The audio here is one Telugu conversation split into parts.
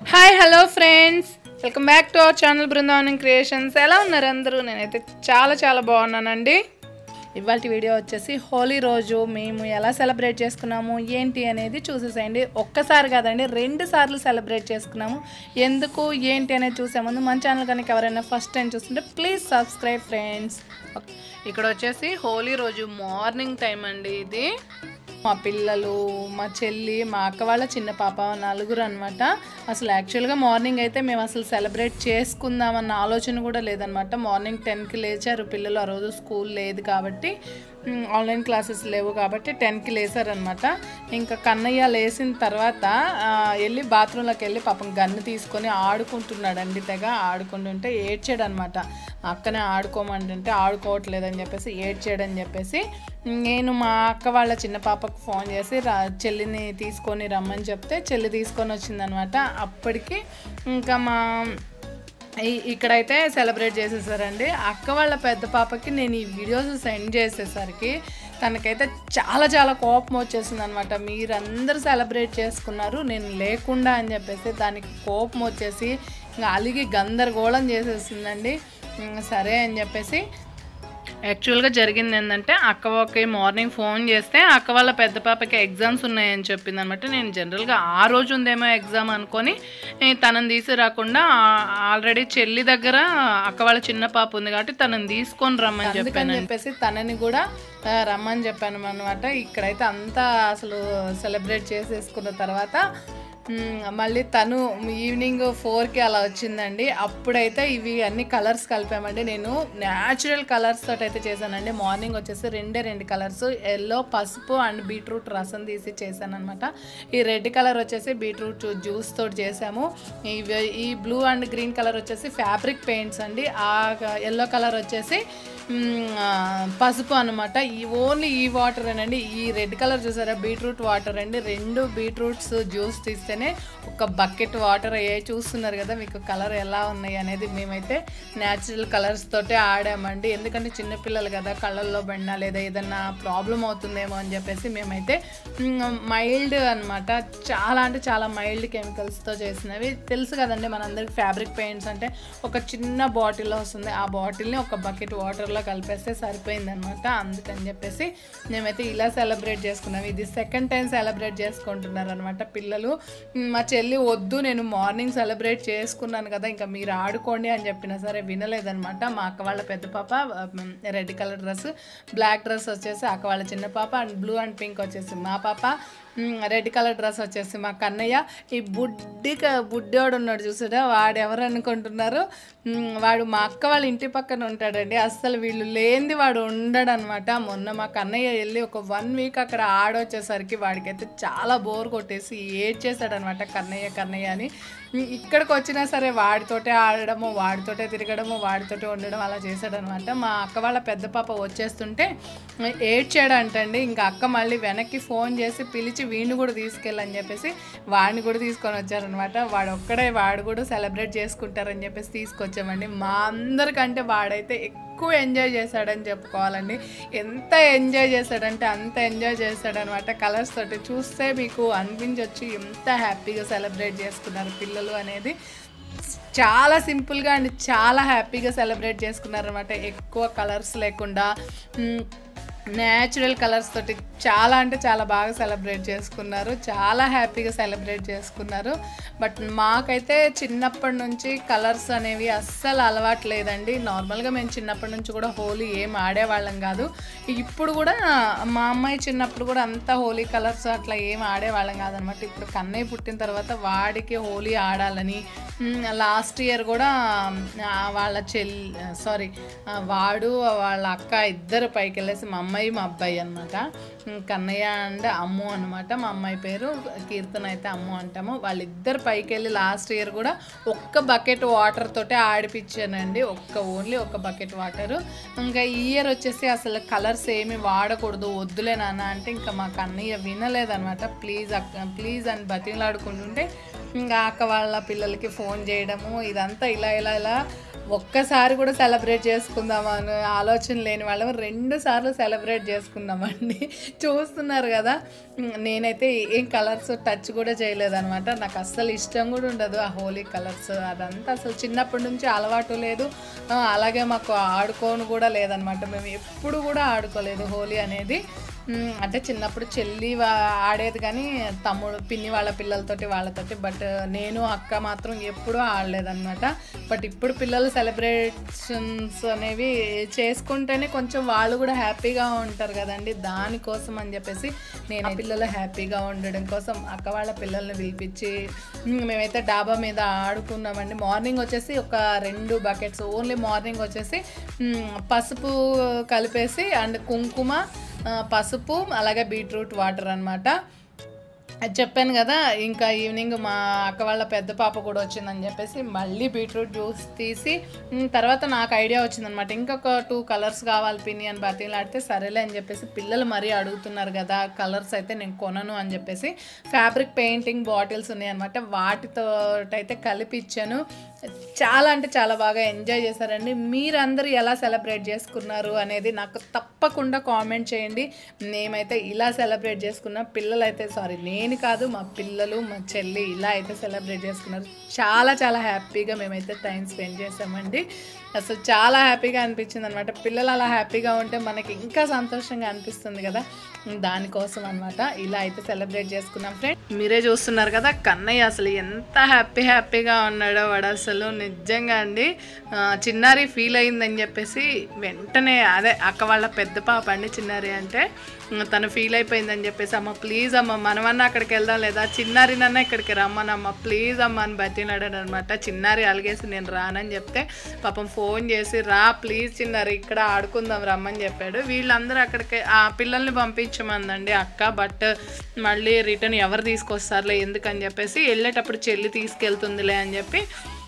hi hello friends welcome back to our channel Brindavanam creations ఎలా ఉన్నారు అందరూ నేనైతే చాలా చాలా బాగున్నానండి ఇవాళ వీడియో వచ్చేసి హోలీ రోజు మేము ఎలా సెలబ్రేట్ చేసుకున్నాము ఏంటి అనేది చూసేసేయండి ఒక్కసారి కాదండి రెండు సార్లు సెలబ్రేట్ చేసుకున్నాము ఎందుకు ఏంటి అనేది చూసే ముందు మన ఛానల్ కనుక ఎవరైనా ఫస్ట్ టైం చూస్తుంటే ప్లీజ్ సబ్స్క్రైబ్ ఫ్రెండ్స్ ఇక్కడ వచ్చేసి హోలీ రోజు మార్నింగ్ టైం అండి ఇది మా పిల్లలు మా చెల్లి మా అక్క వాళ్ళ చిన్న పాప నలుగురు అనమాట అసలు యాక్చువల్గా మార్నింగ్ అయితే మేము అసలు సెలబ్రేట్ చేసుకుందామన్న ఆలోచన కూడా లేదనమాట మార్నింగ్ టెన్కి లేచారు పిల్లలు ఆ రోజు స్కూల్ లేదు కాబట్టి మ్, ఆన్లైన్ క్లాసెస్ లేవు కాబట్టి టెన్కి లేచారనమాట ఇంకా కన్నయ్య లేచిన తర్వాత ఆ, వెళ్ళి బాత్రూంలోకి వెళ్ళి పాపం గన్ను తీసుకొని ఆడుకుంటున్నాడండి తెగ ఆడుకుంటుంటే ఏడ్చాడు అనమాట అక్కనే ఆడుకోమంటుంటే ఆడుకోవట్లేదని చెప్పేసి ఏడ్చాడని చెప్పేసి నేను మా అక్క వాళ్ళ చిన్న పాపకు ఫోన్ చేసి రా చెల్లిని తీసుకొని రమ్మని చెప్తే చెల్లి తీసుకొని వచ్చిందనమాట అప్పటికి ఇంకా మా ఈ- ఇక్కడైతే సెలబ్రేట్ చేసేసారండి అక్క వాళ్ళ పెద్ద పాపకి నేను ఈ వీడియోస్ సెండ్ చేసేసరికి తనకైతే చాలా చాలా కోపం వచ్చేసింది అనమాట మీరందరూ సెలబ్రేట్ చేసుకున్నారు నేను లేకుండా అని చెప్పేసి దానికి కోపం వచ్చేసి ఇంకా అలిగి గందరగోళం చేసేసిందండి ఇంక సరే అని చెప్పేసి యాక్చువల్గా జరిగింది ఏంటంటే అక్క ఒక మార్నింగ్ ఫోన్ చేస్తే అక్క వాళ్ళ పెద్ద పాపకి ఎగ్జామ్స్ ఉన్నాయని చెప్పింది అనమాట నేను జనరల్గా ఆ రోజు ఉందేమో ఎగ్జామ్ అనుకొని ఏ, తనని తీసుకురాకుండా ఆల్రెడీ చెల్లి దగ్గర అక్క వాళ్ళ చిన్న పాప ఉంది కాబట్టి తనని తీసుకొని రమ్మని చెప్పాను చెప్పేసి తనని కూడా ఆ, రమ్మని చెప్పాను అనమాట ఇక్కడైతే అంతా అసలు సెలబ్రేట్ చేసేసుకున్న తర్వాత మ్మ్, మళ్ళీ తను ఈవినింగ్ ఫోర్కి అలా వచ్చిందండి అప్పుడైతే ఇవి అన్ని కలర్స్ కలిపామండి నేను న్యాచురల్ కలర్స్ తోటి అయితే చేశానండి మార్నింగ్ వచ్చేసి రెండే రెండు కలర్స్ ఎల్లో పసుపు అండ్ బీట్రూట్ రసం తీసి చేశాను అనమాట ఈ రెడ్ కలర్ వచ్చేసి బీట్రూట్ జ్యూస్ తోటి చేసాము ఇవి ఈ బ్లూ అండ్ గ్రీన్ కలర్ వచ్చేసి ఫ్యాబ్రిక్ పెయింట్స్ అండి ఆ ఎల్లో కలర్ వచ్చేసి మ్మ్, ఆ, పసుపు అనమాట ఈ ఓన్లీ ఈ వాటర్ అండి ఈ రెడ్ కలర్ చూసారా బీట్రూట్ వాటర్ అండి రెండు బీట్రూట్స్ జ్యూస్ తీస్తేనే ఒక బకెట్ వాటర్ అయ్యాయి చూస్తున్నారు కదా మీకు కలర్ ఎలా ఉన్నాయి అనేది మేమైతే న్యాచురల్ కలర్స్ తోటే ఆడామండి ఎందుకంటే చిన్నపిల్లలు కదా కళ్ళల్లో పడినా లేదా ఏదన్నా ప్రాబ్లం అవుతుందేమో అని చెప్పేసి మేమైతే మైల్డ్ అన్నమాట చాలా అంటే చాలా మైల్డ్ కెమికల్స్తో చేసినవి తెలుసు కదండి మనందరికి ఫ్యాబ్రిక్ పెయింట్స్ అంటే ఒక చిన్న బాటిల్లో వస్తుంది ఆ బాటిల్ని ఒక బకెట్ వాటర్లో కలిపేస్తే సరిపోయింది అనమాట అందుకని చెప్పేసి మేమైతే ఇలా సెలబ్రేట్ చేసుకున్నాం ఇది సెకండ్ టైం సెలబ్రేట్ చేసుకుంటున్నారు అనమాట పిల్లలు మ్, మా చెల్లి వద్దు నేను మార్నింగ్ సెలబ్రేట్ చేసుకున్నాను కదా ఇంకా మీరు ఆడుకోండి అని చెప్పినా సరే వినలేదనమాట మా అక్క వాళ్ళ పెద్ద పాప red colour dress black dress వచ్చేసి అక్క వాళ్ళ చిన్న పాప అండ్ బ్లూ అండ్ పింక్ వచ్చేసి మా పాప రెడ్ కలర్ డ్రెస్ వచ్చేసి మా కన్నయ్య ఈ బుడ్డి క- బుడ్డోడు ఉన్నాడు చూసాడా వాడు ఎవరు అనుకుంటున్నారు మ్, వాడు మా అక్క వాళ్ళ ఇంటి పక్కన ఉంటాడండి అస్సలు వీళ్ళు లేనిది వాడు ఉండడు అనమాట మొన్న మా కన్నయ్య వెళ్ళి ఒక వన్ వీక్ అక్కడ ఆడొచ్చేసరికి వాడికైతే చాలా బోర్ కొట్టేసి ఏడ్చేసాడనమాట కన్నయ్య కన్నయ్య అని మ్, ఇక్కడికి వచ్చినా సరే వాడితోటే ఆడడము వాడితోటే తిరగడము వాడితోటే ఉండడం అలా చేశాడనమాట మా అక్క వాళ్ళ పెద్ద పాప వచ్చేస్తుంటే ఏడ్చాడంటండి ఇంకా అక్క మళ్ళీ వెనక్కి ఫోన్ చేసి పిలిచి వీడిని కూడా తీసుకెళ్ళని చెప్పేసి వాడిని కూడా తీసుకొని వచ్చారనమాట వాడు ఒక్కడే వాడు కూడా సెలబ్రేట్ చేసుకుంటారని చెప్పేసి తీసుకొచ్చామండి మా అందరికంటే వాడైతే ఎక్కువ ఎంజాయ్ చేశాడని చెప్పుకోవాలండి ఎంత ఎంజాయ్ చేశాడంటే అంత ఎంజాయ్ చేశాడనమాట కలర్స్ తోటి చూస్తే మీకు అనిపించవచ్చు ఎంత హ్యాపీగా సెలబ్రేట్ చేసుకున్నారు పిల్లలు అనేది చాలా సింపుల్గా అండ్ చాలా హ్యాపీగా సెలబ్రేట్ చేసుకున్నారనమాట ఎక్కువ కలర్స్ లేకుండా మ్, న్యాచురల్ కలర్స్ తోటి చాలా అంటే చాలా బాగా సెలబ్రేట్ చేసుకున్నారు చాలా హ్యాపీగా సెలబ్రేట్ చేసుకున్నారు బట్ మాకైతే చిన్నప్పటి నుంచి కలర్స్ అనేవి అస్సలు అలవాటు లేదండి నార్మల్గా మేము చిన్నప్పటి నుంచి కూడా హోలీ ఏం ఆడేవాళ్ళం కాదు ఇప్పుడు కూడా మా అమ్మాయి చిన్నప్పుడు కూడా అంత హోలీ కలర్స్ అట్లా ఏం ఆడేవాళ్ళం కాదనమాట ఇప్పుడు కన్నయ్య పుట్టిన తర్వాత వాడికి హోలీ ఆడాలని లాస్ట్ ఇయర్ కూడా ఆ, వాళ్ళ చెల్లి సారీ వాడు వాళ్ళ అక్క ఇద్దరు పైకి వెళ్ళేసి మా అమ్మాయి మా అబ్బాయి అనమాట కన్నయ్య అండ్ అమ్ము అనమాట మా అమ్మాయి పేరు కీర్తన అయితే అమ్ము అంటాము వాళ్ళిద్దరు పైకి వెళ్ళి లాస్ట్ ఇయర్ కూడా ఒక్క బకెట్ వాటర్ తోటే ఆడిపించానండి ఒక్క ఓన్లీ ఒక్క బకెట్ వాటర్ ఇంకా ఈ ఇయర్ వచ్చేసి అసలు కలర్స్ ఏమి వాడకూడదు వద్దులే నాన్న అంటే ఇంకా మా కన్నయ్య వినలేదనమాట ప్లీజ్ అక్క ప్లీజ్ అని బతిలాడుకుంటుంటే ఇంకా అక్క వాళ్ళ పిల్లలకి ఫోన్ చేయడము ఇదంతా ఇలా ఇలా ఇలా ఒక్కసారి కూడా సెలబ్రేట్ చేసుకుందామా అని ఆలోచన లేని వాళ్ళం రెండు సార్లు సెలబ్రేట్ చేసుకున్నామండి చూస్తున్నారు కదా ఉమ్, నేనైతే ఏం కలర్స్ టచ్ కూడా చేయలేదన్నమాట నాకు అస్సలు ఇష్టం కూడా ఉండదు ఆ హోలీ కలర్స్ అదంతా అసలు చిన్నప్పటి నుంచి అలవాటు లేదు ఆ, అలాగే మాకు ఆడుకోను కూడా లేదనమాట మేము ఎప్పుడు కూడా ఆడుకోలేదు హోలీ అనేది ఉమ్, అంటే చిన్నప్పుడు చెల్లి వా- ఆడేది కానీ తమ్ముడు పిన్ని వాళ్ళ పిల్లలతోటి వాళ్ళతోటి బట్ నేను అక్క మాత్రం ఎప్పుడూ ఆడలేదన్నమాట బట్ ఇప్పుడు పిల్లలు సెలబ్రేషన్స్ అనేవి చేసుకుంటేనే కొంచెం వాళ్ళు కూడా హ్యాపీగా ఉంటారు కదండి దానికోసం అని చెప్పేసి నేను ఆ పిల్లలు హ్యాపీగా ఉండడం కోసం అక్క వాళ్ళ పిల్లల్ని పిలిపించి ఉమ్, మేమైతే డాబా మీద ఆడుకున్నామండి మార్నింగ్ వచ్చేసి ఒక రెండు బకెట్స్ ఓన్లీ మార్నింగ్ వచ్చేసి ఉమ్, పసుపు కలిపేసి అండ్ కుంకుమ ఆ, పసుపు అలాగే బీట్రూట్ వాటర్ అనమాట అది చెప్పాను కదా ఇంకా ఈవినింగ్ మా అక్క వాళ్ళ పెద్ద పాప కూడా వచ్చిందని చెప్పేసి మళ్ళీ బీట్రూట్ జ్యూస్ తీసి ఉమ్, తర్వాత నాకు ఐడియా వచ్చిందనమాట ఇంకొక టూ కలర్స్ కావాలి పిన్ని అని బతిలాడితే సరేలే అని చెప్పేసి పిల్లలు మరీ అడుగుతున్నారు కదా కలర్స్ అయితే నేను కొనను అని చెప్పేసి ఫ్యాబ్రిక్ పెయింటింగ్ బాటిల్స్ ఉన్నాయన్నమాట వాటితో అయితే కలిపి ఇచ్చాను చాలా అంటే చాలా బాగా ఎంజాయ్ చేశారండి మీరందరూ ఎలా సెలబ్రేట్ చేసుకున్నారు అనేది నాకు తప్పకుండా కామెంట్ చేయండి మేమైతే ఇలా సెలబ్రేట్ చేసుకున్నాం పిల్లలు అయితే సారీ నేను కాదు మా పిల్లలు మా చెల్లి ఇలా అయితే సెలబ్రేట్ చేసుకున్నారు చాలా చాలా హ్యాపీగా మేమైతే టైం స్పెండ్ చేసామండి అసలు చాలా హ్యాపీగా అనిపించింది అనమాట పిల్లలు అలా హ్యాపీగా ఉంటే మనకి ఇంకా సంతోషంగా అనిపిస్తుంది కదా దానికోసం అనమాట ఇలా అయితే సెలబ్రేట్ చేసుకున్నాం ఫ్రెండ్ మీరే చూస్తున్నారు కదా కన్నయ్య అసలు ఎంత హ్యాపీ హ్యాపీగా ఉన్నాడో వాడు అసలు నిజంగా అండి ఆ, చిన్నారి ఫీల్ అయిందని చెప్పేసి వెంటనే అదే అక్క వాళ్ళ పెద్ద పాప అండి చిన్నారి అంటే ఉమ్, తను ఫీల్ అయిపోయిందని చెప్పేసి అమ్మ ప్లీజ్ అమ్మ మనమన్నా అక్కడికి వెళ్దాం లేదా చిన్నారినన్నా ఇక్కడికి రమ్మనమ్మ ప్లీజ్ అమ్మ అని బతినాడాడు అనమాట చిన్నారి అలిగేసి నేను రానని చెప్తే పాపం ఫోన్ చేసి రా ప్లీజ్ చిన్నారి ఇక్కడ ఆడుకుందాం రమ్మని చెప్పాడు వీళ్ళందరూ అక్కడికి ఆ పిల్లల్ని పంపించమందండి అక్క బట్ మళ్ళీ రిటర్న్ ఎవరు తీసుకొస్తారులే ఎందుకని చెప్పేసి వెళ్ళేటప్పుడు చెల్లి తీసుకెళ్తుందిలే అని చెప్పి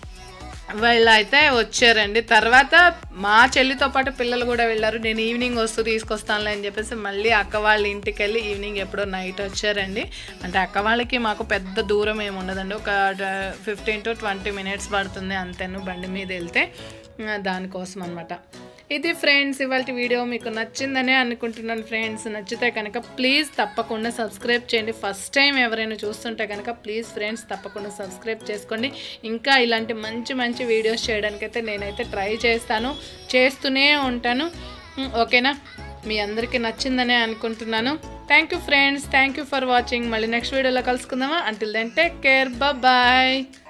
వీళ్ళు అయితే వచ్చారండి తర్వాత మా చెల్లితో పాటు పిల్లలు కూడా వెళ్ళారు నేను ఈవినింగ్ వస్తూ తీసుకొస్తానులే అని చెప్పేసి మళ్ళీ అక్క వాళ్ళ ఇంటికి వెళ్ళి ఈవినింగ్ ఎప్పుడో నైట్ వచ్చారండి అంటే అక్క వాళ్ళకి మాకు పెద్ద దూరం ఏమి ఉండదండి ఒక ఫిఫ్టీన్ టు ట్వంటీ మినిట్స్ పడుతుంది అంతేను బండి మీద వెళ్తే ఆ, దానికోసం అనమాట ఇది ఫ్రెండ్స్ ఇవాళ వీడియో మీకు నచ్చిందనే అనుకుంటున్నాను ఫ్రెండ్స్ నచ్చితే కనుక ప్లీజ్ తప్పకుండా సబ్స్క్రైబ్ చేయండి ఫస్ట్ టైం ఎవరైనా చూస్తుంటే కనుక ప్లీజ్ ఫ్రెండ్స్ తప్పకుండా సబ్స్క్రైబ్ చేసుకోండి ఇంకా ఇలాంటి మంచి మంచి వీడియోస్ చేయడానికైతే నేనైతే ట్రై చేస్తాను చేస్తూనే ఉంటాను ఉమ్, ఓకేనా మీ అందరికీ నచ్చిందనే అనుకుంటున్నాను thank you friends thank you for watching మళ్ళీ నెక్స్ట్ వీడియోలో కలుసుకుందామా until then take care bye